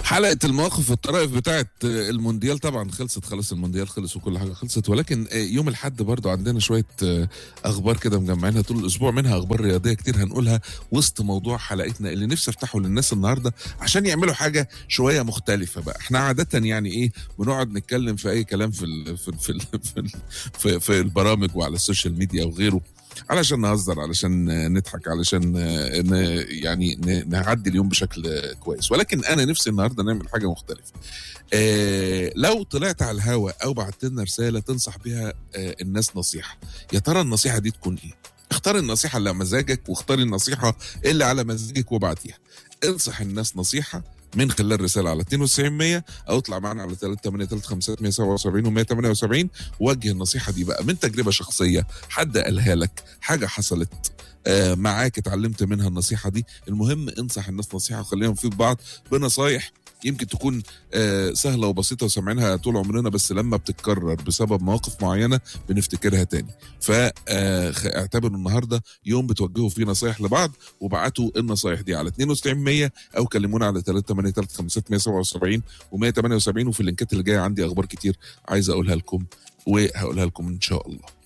حلقة المواقف والطرائف بتاعت المونديال طبعا خلصت خلاص المونديال خلص وكل حاجة خلصت ولكن يوم الحد برضو عندنا شوية أخبار كده مجمعينها طول الأسبوع منها أخبار رياضية كتير هنقولها وسط موضوع حلقتنا اللي نفسي أفتحه للناس النهاردة عشان يعملوا حاجة شوية مختلفة بقى احنا عادة يعني إيه بنقعد نتكلم في أي كلام في ال في ال في ال في, ال في, في البرامج وعلى السوشيال ميديا وغيره علشان نهزر علشان نضحك علشان ن- يعني ن- نعدي اليوم بشكل كويس ولكن انا نفسي النهارده نعمل حاجه مختلفه آه لو طلعت على الهوا او بعت لنا رساله تنصح بها آه الناس نصيحه يا ترى النصيحه دي تكون ايه اختار النصيحه اللي على مزاجك واختار النصيحه اللي على مزاجك وابعتيها انصح الناس نصيحه من خلال رسالة على 9200 أو اطلع معنا على 383 و 178 وجه النصيحة دي بقى من تجربة شخصية حد قالها لك حاجة حصلت آه، معاك اتعلمت منها النصيحة دي المهم انصح الناس نصيحة وخليهم في بعض بنصايح يمكن تكون آه، سهلة وبسيطة وسامعينها طول عمرنا بس لما بتتكرر بسبب مواقف معينة بنفتكرها تاني فاعتبروا النهاردة يوم بتوجهوا فيه نصايح لبعض وبعتوا النصايح دي على 9200 او كلمونا على 383 و178 وفي اللينكات اللي جايه عندي اخبار كتير عايز اقولها لكم وهقولها لكم ان شاء الله